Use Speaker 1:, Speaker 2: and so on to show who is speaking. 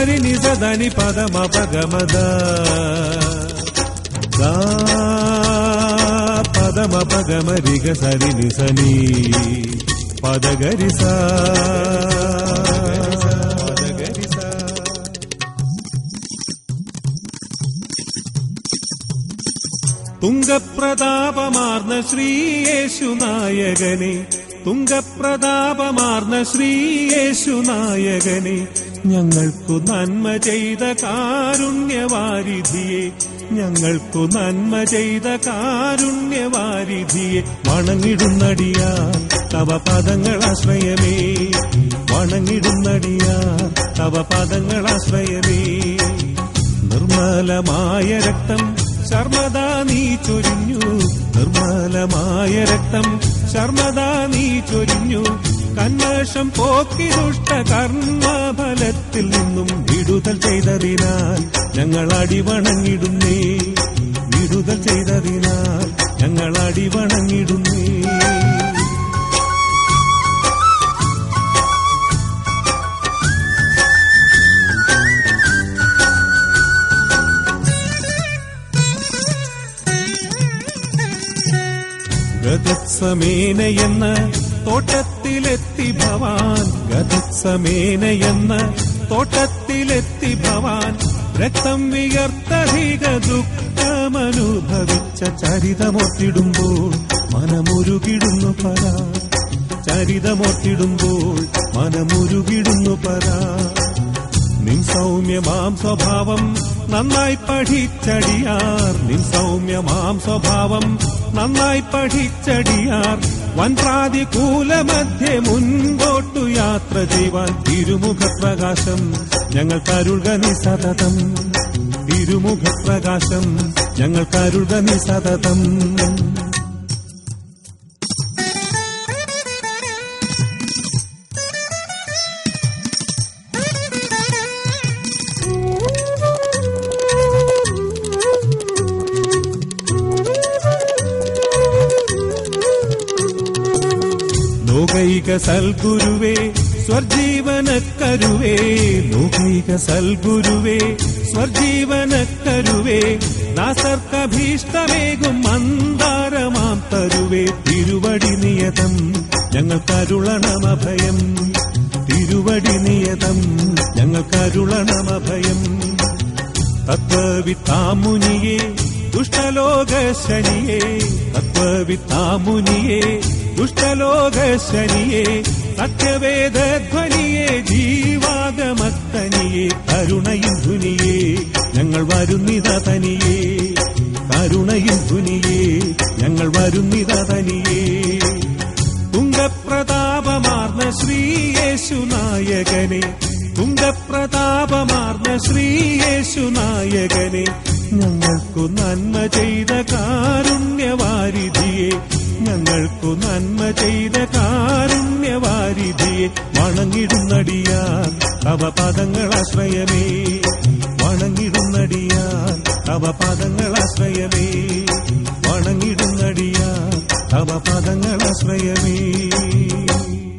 Speaker 1: സരി നിസ ധനി പദമ പഗമദ ഗാ പദമ പഗമ രിഗ സരി നിസനി പദഗരിസ പദഗരിസ തുങ്കപ്രതാപമാർന്ന ശ്രീയേശുനായകനെ തുങ്കപ്രതാപമാർന്ന ശ്രീയേശുനായകനെ ഞങ്ങൾക്കു നന്മ ചെയ്ത കാരുണ്യവാരിധിയെ ഞങ്ങൾക്കു നന്മ ചെയ്ത കാരുണ്യവാരിധിയെ വണങ്ങിടുന്നടിയാ തവ പദങ്ങളാശ്രയമേ വണങ്ങിടുന്നടിയാ തവ പദങ്ങളാശ്രയമേ നിർമ്മലമായ രക്തം ശർമ്മദാ നീ ചൊരിഞ്ഞു നിർമ്മലമായ രക്തം ശർമ്മദാ നീ ചൊരിഞ്ഞു കന്മഷം പോക്കി ദുഷ്ട കർമ്മഫലത്തിൽ നിന്നും വിടുതൽ ചെയ്തതിനാൽ ഞങ്ങൾ അടിവണങ്ങിടുന്നേ വിടുതൽ ചെയ്തതിനാൽ ഞങ്ങൾ അടിവണങ്ങിടുന്നേ ഗതത്സമേന എന്ന തോട്ടത്തിലെത്തി ഭവാൻ ഗതത്സമേന എന്ന തോട്ടത്തിലെത്തി ഭവാൻ രക്തം വിയർത്തധിക ദുഃഖമനുഭവിച്ച ചരിതമൊത്തിടുമ്പോൾ മനമുരുകിടുന്നു പര ചരിതമൊത്തിടുമ്പോൾ മനമുരുകിടുന്നു പര നിൻ സൗമ്യമാം സ്വഭാവം നന്നായി പഠിച്ചടിയാർ നിൻ സൗമ്യമാം സ്വഭാവം നന്നായി പഠിച്ചടിയാർ വൻ പ്രാതികൂല മധ്യേ മുൻപോട്ടു യാത്ര ചെയ്യുവാൻ തിരുമുഖപ്രകാശം ഞങ്ങൾ കരുൾക നീ സതതം തിരുമുഖപ്രകാശം ഞങ്ങൾ കരുൾക നീ സതതം ലോകൈക സൽഗുരുവേ സ്വർജീവനക്കരുവേ ലോകൈക സൽഗുരുവേ സ്വർജീവനക്കരുവേ ദാസർക്കഭീഷ്ടമേകും മന്ദാരമാം തരുവേ തിരുവടി നിയതം ഞങ്ങൾ കരുളണമഭയം തിരുവടി നിയതം ഞങ്ങൾ കരുളണമഭയം തത്വവിത്താമുനിയെ ദുഷ്ടലോക ശനിയെ തത്വവിത്താമുനിയെ ദുഷ്ടലോക ശനിയെ സത്യവേദധ്വനിയെ ജീവാഗമത്തനിയെ കരുണയും ധുനിയെ ഞങ്ങൾ വരുന്നിത തനിയെ കരുണയും ധുനിയെ ഞങ്ങൾ വരുന്നിത തനിയെ തുങ്കപ്രതാപമാർന്ന ശ്രീയേശുനായകനെ തുങ്കപ്രതാപമാർന്ന ശ്രീയേശുനായകനെ ഞങ്ങൾക്കു നന്മ ചെയ്ത കാരുണ്യവാരിധിയെ ഞങ്ങൾക്കു നന്മ ചെയ്ത കാരുണ്യവാരിധിയെ വണങ്ങിടുന്നടിയാൻ അവ പദങ്ങളാശ്രയമേ വണങ്ങിടുന്നടിയാൻ അവ പദങ്ങളാശ്രയമേ വണങ്ങിടുന്നടിയാൻ അവ പദങ്ങളാശ്രയമേ